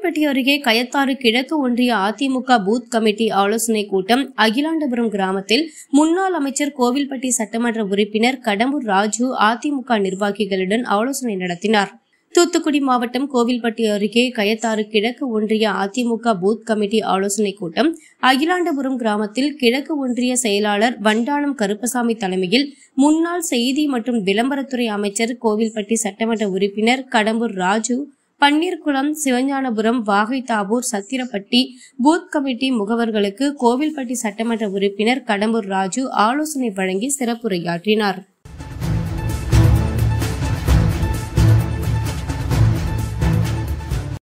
கோவில்பட்டி அருகே கயத்தாறு கிழக்கு ஒன்றிய அதிமுக பூத் கமிட்டி ஆலோசனை கூட்டம் அகிலாண்டபுரம் கிராமத்தில் முன்னாள் அமைச்சர் கோவில்பட்டி சட்டமன்ற உறுப்பினர் கடம்பூர் ராஜு அதிமுக நிர்வாகிகளுடன் ஆலோசனை நடத்தினார் தூத்துக்குடி மாவட்டம் கோவில்பட்டி அருகே கயத்தாறு கிழக்கு ஒன்றிய அதிமுக பூத் கமிட்டி ஆலோசனை கூட்டம் அகிலாண்டபுரம் கிராமத்தில் கிழக்கு ஒன்றிய செயலாளர் வண்டானம் கருப்பசாமி தலைமையில் முன்னாள் செய்தி மற்றும் விளம்பரத்துறை அமைச்சர் கோவில்பட்டி சட்டமன்ற உறுப்பினர் கடம்பூர் ராஜு பன்னீர்குளம் சிவஞானபுரம் வாகைத்தாபூர் சத்திரப்பட்டி பூத் கமிட்டி முகவர்களுக்கு கோவில்பட்டி சட்டமன்ற உறுப்பினர் கடம்பூர் ராஜு ஆலோசனை வழங்கி சிறப்புரையாற்றினார்